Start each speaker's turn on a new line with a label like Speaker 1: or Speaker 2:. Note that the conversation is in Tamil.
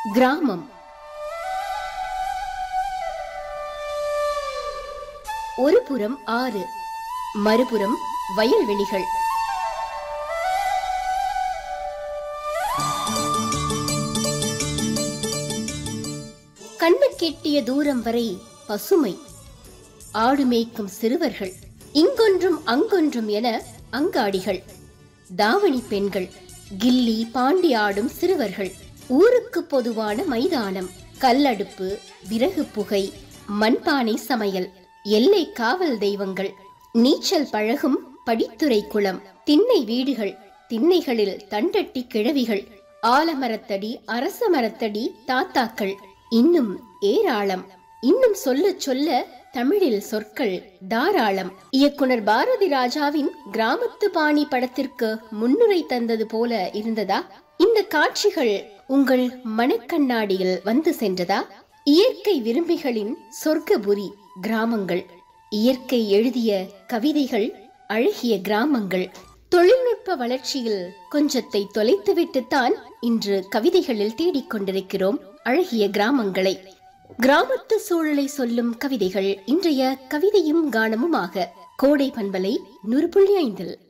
Speaker 1: கிராமம் ஒரு புறம் ஆறு மறுபுறம் வயல்வெளிகள் கண்ணு கெட்டிய தூரம் வரை பசுமை ஆடு மேய்க்கும் சிறுவர்கள் இங்கொன்றும் அங்கொன்றும் என அங்காடிகள் தாவணி பெண்கள் கில்லி பாண்டி ஆடும் சிறுவர்கள் ஊருக்கு பொதுவான மைதானம் கல்லடுப்பு விறகு புகை மண்பானை சமையல் எல்லை காவல் தெய்வங்கள் நீச்சல் பழகும் படித்துறை குளம் திண்ணை வீடுகள் திண்ணைகளில் தண்டட்டி கிழவிகள் ஆலமரத்தடி அரச மரத்தடி தாத்தாக்கள் இன்னும் ஏராளம் இன்னும் சொல்ல சொல்ல தமிழில் சொற்கள் தாராளம் இயக்குனர் பாரதி ராஜாவின் கிராமத்து பாணி படத்திற்கு முன்னுரை தந்தது போல இருந்ததா இந்த காட்சிகள் உங்கள் மனக்கண்ணாடியில் வந்து சென்றதா இயற்கை விரும்பிகளின் சொர்க்கபுரி கிராமங்கள் இயற்கை எழுதிய கவிதைகள் அழகிய கிராமங்கள் தொழில்நுட்ப வளர்ச்சியில் கொஞ்சத்தை தொலைத்துவிட்டுத்தான் இன்று கவிதைகளில் தேடிக்கொண்டிருக்கிறோம் அழகிய கிராமங்களை கிராமத்து சூழலை சொல்லும் கவிதைகள் இன்றைய கவிதையும் கானமுமாக கோடை பண்பலை நூறு புள்ளி ஐந்தில்